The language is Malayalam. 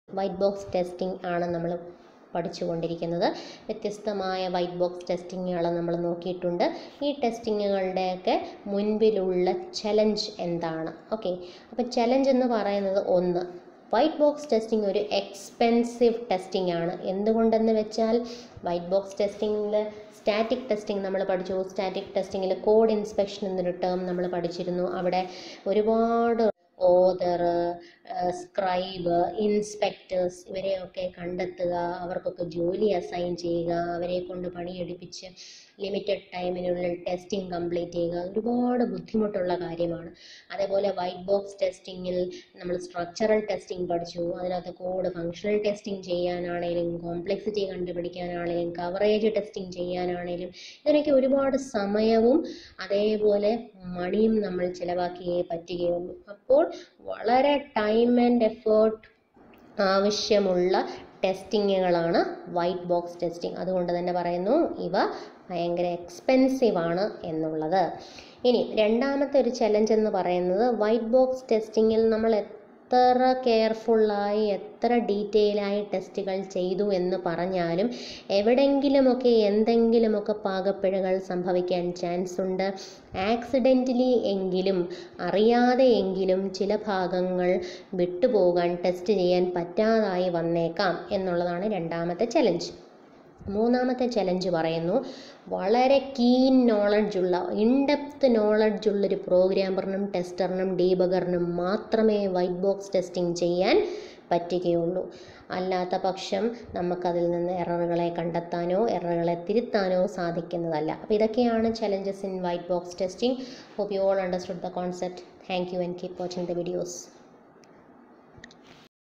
വൈറ്റ് ബോക്സ് ടെസ്റ്റിംഗ് ആണ് നമ്മൾ പഠിച്ചുകൊണ്ടിരിക്കുന്നത് വ്യത്യസ്തമായ വൈറ്റ് ബോക്സ് ടെസ്റ്റിങ്ങുകൾ നമ്മൾ നോക്കിയിട്ടുണ്ട് ഈ ടെസ്റ്റിങ്ങുകളുടെയൊക്കെ മുൻപിലുള്ള ചലഞ്ച് എന്താണ് ഓക്കെ അപ്പോൾ ചലഞ്ച് എന്ന് പറയുന്നത് ഒന്ന് വൈറ്റ് ബോക്സ് ടെസ്റ്റിംഗ് ഒരു എക്സ്പെൻസീവ് ടെസ്റ്റിംഗ് ആണ് എന്തുകൊണ്ടെന്ന് വെച്ചാൽ വൈറ്റ് ബോക്സ് ടെസ്റ്റിങ്ങിൽ സ്റ്റാറ്റിക് ടെസ്റ്റിംഗ് നമ്മൾ പഠിച്ചു സ്റ്റാറ്റിക് ടെസ്റ്റിങ്ങിൽ കോഡ് ഇൻസ്പെക്ഷൻ എന്നൊരു ടേം നമ്മൾ പഠിച്ചിരുന്നു അവിടെ ഒരുപാട് ഓതർ സ്ക്രൈബ് ഇൻസ്പെക്ടേഴ്സ് ഇവരെയൊക്കെ കണ്ടെത്തുക അവർക്കൊക്കെ ജോലി അസൈൻ ചെയ്യുക അവരെ കൊണ്ട് പണിയെടുപ്പിച്ച് ലിമിറ്റഡ് ടൈമിനുള്ളിൽ ടെസ്റ്റിംഗ് കംപ്ലീറ്റ് ചെയ്യുക ഒരുപാട് ബുദ്ധിമുട്ടുള്ള കാര്യമാണ് അതേപോലെ വൈറ്റ് ബോക്സ് ടെസ്റ്റിങ്ങിൽ നമ്മൾ സ്ട്രക്ചറൽ ടെസ്റ്റിംഗ് പഠിച്ചു അതിനകത്ത് കോഡ് ഫങ്ഷണൽ ടെസ്റ്റിംഗ് ചെയ്യാനാണേലും കോംപ്ലക്സിറ്റി കണ്ടുപിടിക്കാനാണേലും കവറേജ് ടെസ്റ്റിംഗ് ചെയ്യാനാണേലും ഇതിനൊക്കെ ഒരുപാട് സമയവും അതേപോലെ മണിയും നമ്മൾ ചിലവാക്കിയേ പറ്റുകയുള്ളൂ അപ്പോൾ വളരെ ടൈം ആൻഡ് എഫേർട്ട് ആവശ്യമുള്ള ടെസ്റ്റിങ്ങുകളാണ് വൈറ്റ് ബോക്സ് ടെസ്റ്റിംഗ് അതുകൊണ്ട് തന്നെ പറയുന്നു ഇവ ഭയങ്കര എക്സ്പെൻസീവ് ആണ് എന്നുള്ളത് ഇനി രണ്ടാമത്തെ ഒരു ചലഞ്ച് എന്ന് പറയുന്നത് വൈറ്റ് ബോക്സ് ടെസ്റ്റിങ്ങിൽ നമ്മൾ എത്ര കെയർഫുള്ളായി എത്ര ഡീറ്റെയിലായി ടെസ്റ്റുകൾ ചെയ്തു എന്ന് പറഞ്ഞാലും എവിടെയെങ്കിലുമൊക്കെ എന്തെങ്കിലുമൊക്കെ പാകപ്പിഴകൾ സംഭവിക്കാൻ ചാൻസ് ഉണ്ട് ആക്സിഡൻ്റലി എങ്കിലും അറിയാതെ എങ്കിലും ചില ഭാഗങ്ങൾ വിട്ടുപോകാൻ ടെസ്റ്റ് ചെയ്യാൻ പറ്റാതായി വന്നേക്കാം എന്നുള്ളതാണ് രണ്ടാമത്തെ ചലഞ്ച് മൂന്നാമത്തെ ചലഞ്ച് പറയുന്നു വളരെ കീൻ നോളജുള്ള ഇൻഡെപ്ത് നോളജുള്ളൊരു പ്രോഗ്രാമറിനും ടെസ്റ്ററിനും ഡീബഗറിനും മാത്രമേ വൈറ്റ് ബോക്സ് ടെസ്റ്റിംഗ് ചെയ്യാൻ പറ്റുകയുള്ളൂ അല്ലാത്ത പക്ഷം നമുക്കതിൽ നിന്ന് എററുകളെ കണ്ടെത്താനോ എററുകളെ തിരുത്താനോ സാധിക്കുന്നതല്ല അപ്പോൾ ഇതൊക്കെയാണ് challenges in white box testing hope you all understood the concept thank you and keep watching the videos